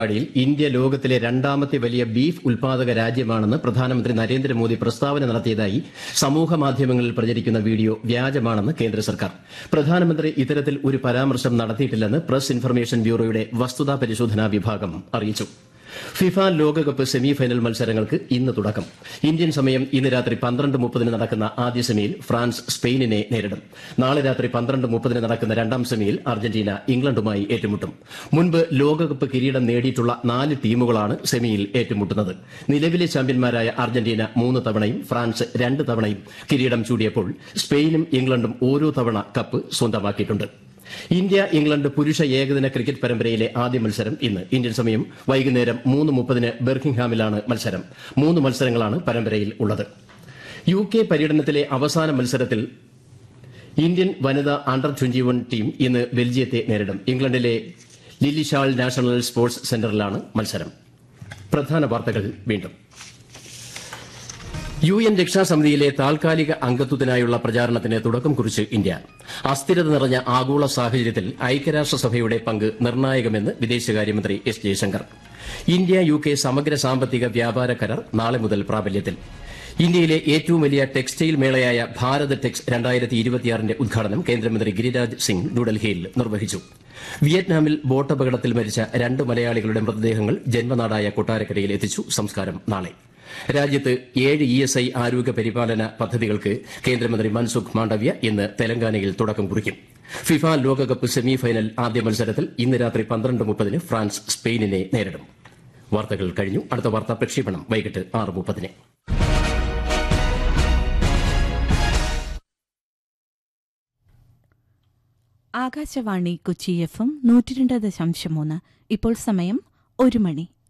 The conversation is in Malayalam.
പരിപാടിയിൽ ഇന്ത്യ ലോകത്തിലെ രണ്ടാമത്തെ വലിയ ബീഫ് ഉൽപാദക രാജ്യമാണെന്ന് പ്രധാനമന്ത്രി നരേന്ദ്രമോദി പ്രസ്താവന നടത്തിയതായി സമൂഹമാധ്യമങ്ങളിൽ പ്രചരിക്കുന്ന വീഡിയോ വ്യാജമാണെന്ന് കേന്ദ്ര സർക്കാർ പ്രധാനമന്ത്രി ഇത്തരത്തിൽ ഒരു പരാമർശം നടത്തിയിട്ടില്ലെന്ന് പ്രസ് ഇൻഫർമേഷൻ ബ്യൂറോയുടെ വസ്തുതാ പരിശോധനാ വിഭാഗം അറിയിച്ചു ഫിഫ ലോകകപ്പ് സെമി ഫൈനൽ മത്സരങ്ങൾക്ക് ഇന്ന് തുടക്കം ഇന്ത്യൻ സമയം ഇന്ന് രാത്രി പന്ത്രണ്ട് മുപ്പതിന് നടക്കുന്ന ആദ്യ സെമിയിൽ ഫ്രാൻസ് സ്പെയിനിനെ നേരിടും നാളെ രാത്രി പന്ത്രണ്ട് മുപ്പതിന് നടക്കുന്ന രണ്ടാം സെമിയിൽ അർജന്റീന ഇംഗ്ലണ്ടുമായി ഏറ്റുമുട്ടും മുൻപ് ലോകകപ്പ് കിരീടം നേടിയിട്ടുള്ള നാല് ടീമുകളാണ് സെമിയിൽ ഏറ്റുമുട്ടുന്നത് നിലവിലെ ചാമ്പ്യന്മാരായ അർജന്റീന മൂന്ന് തവണയും ഫ്രാൻസ് രണ്ട് തവണയും കിരീടം ചൂടിയപ്പോൾ സ്പെയിനും ഇംഗ്ലണ്ടും ഓരോ തവണ കപ്പ് സ്വന്തമാക്കിയിട്ടുണ്ട് ഇന്ത്യ ഇംഗ്ലണ്ട് പുരുഷ ഏകദിന ക്രിക്കറ്റ് പരമ്പരയിലെ ആദ്യ മത്സരം ഇന്ന് ഇന്ത്യൻ സമയം വൈകുന്നേരം മൂന്ന് മുപ്പതിന് ബെർക്കിംഗ്ഹാമിലാണ് മത്സരം മൂന്ന് മത്സരങ്ങളാണ് പരമ്പരയിൽ ഉള്ളത് യു കെ പര്യടനത്തിലെ അവസാന മത്സരത്തിൽ ഇന്ത്യൻ വനിതാ അണ്ടർ ട്വന്റി വൺ ടീം ഇന്ന് ബെൽജിയത്തെ നേരിടും ഇംഗ്ലണ്ടിലെ ലില്ലിഷാൾ നാഷണൽ സ്പോർട്സ് സെന്ററിലാണ് മത്സരം പ്രധാന വാർത്തകൾ വീണ്ടും യു എൻ രക്ഷാസമിതിയിലെ താൽക്കാലിക അംഗത്വത്തിനായുള്ള പ്രചാരണത്തിന് തുടക്കം കുറിച്ച് ഇന്ത്യ അസ്ഥിരത നിറഞ്ഞ ആഗോള സാഹചര്യത്തിൽ ഐക്യരാഷ്ട്രസഭയുടെ പങ്ക് നിർണായകമെന്ന് വിദേശകാര്യമന്ത്രി S Jaishankar India U K സമഗ്ര സാമ്പത്തിക വ്യാപാര കരാർ നാളെ മുതൽ പ്രാബല്യത്തിൽ ഇന്ത്യയിലെ ഏറ്റവും വലിയ ടെക്സ്റ്റൈൽ മേളയായ ഭാരത് ടെക്സ് രണ്ടായിരത്തി ഇരുപത്തിയാറിന്റെ ഉദ്ഘാടനം കേന്ദ്രമന്ത്രി ഗിരിരാജ് സിംഗ് ന്യൂഡൽഹിയിൽ നിർവഹിച്ചു വിയറ്റ്നാമിൽ ബോട്ടപകടത്തിൽ മരിച്ച രണ്ട് മലയാളികളുടെ മൃതദേഹങ്ങൾ ജന്മനാടായ കൊട്ടാരക്കരയിൽ എത്തിച്ചു സംസ്കാരം നാളെ രാജ്യത്ത് ഏഴ് ഇ എസ് ഐ ആരോഗ്യ പരിപാലന പദ്ധതികൾക്ക് കേന്ദ്രമന്ത്രി മൻസുഖ് മാണ്ഡവ്യ ഇന്ന് തെലങ്കാനയിൽ തുടക്കം കുറിക്കും ഫിഫ ലോകകപ്പ് സെമി ഫൈനൽ ആദ്യ മത്സരത്തിൽ ഇന്ന് രാത്രി പന്ത്രണ്ട് മുപ്പതിന് ഫ്രാൻസ് സ്പെയിനിനെ നേരിടും വാർത്തകൾ കഴിഞ്ഞു അടുത്ത വാർത്താ പ്രക്ഷേപണം വൈകിട്ട് ആറ് മുപ്പതിന് ആകാശവാണി കൊച്ചി എഫ് എം നൂറ്റി രണ്ട് ദശാംശം മൂന്ന് ഇപ്പോൾ സമയം ഒരു മണി